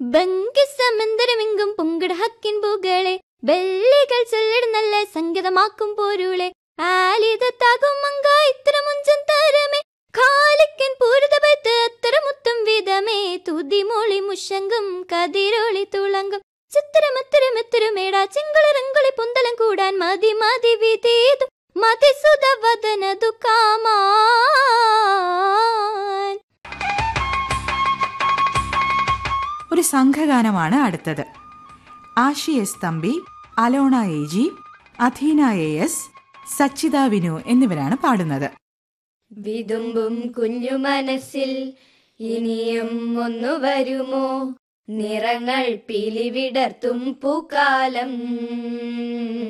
ബങ്കിസമന്തരമെങ്കും പൊങ്കിട ഹക്കിൻ പൂകളെ വെള്ളികൾ ചൊല്ലിടുന്നല്ല സംഗീതമാക്കും പോരുളെ ആലിതത്താകും മങ്ക ഇത്ര മുഞ്ചൻ തരമേ കാലിക്കൻ പൂരിത പൈത്ത് അത്ര മുത്തും വിധമേ തുതിമൊളി മുഷങ്കും കതിരൊളി തുളങ്കും ചിത്രമത്തിരമെത്തിരുമേടാ ചെങ്കുളിറങ്കുളി പൊന്തലം കൂടാൻ മതി മതി വിധേതു മതിസുത വദനതു കാമാൻ ഒരു സംഘഗാനമാണ് അടുത്തത് Ashi S Thampi Alona A G Athina A S Sachitha Vinu എന്നിവരാണ് പാടുന്നത് വിതുമ്പും കുഞ്ഞു മനസ്സിൽ ഇനിയും ഒന്നു വരുമോ നിറങ്ങൾ പിലിവിടർത്തും പൂക്കാലം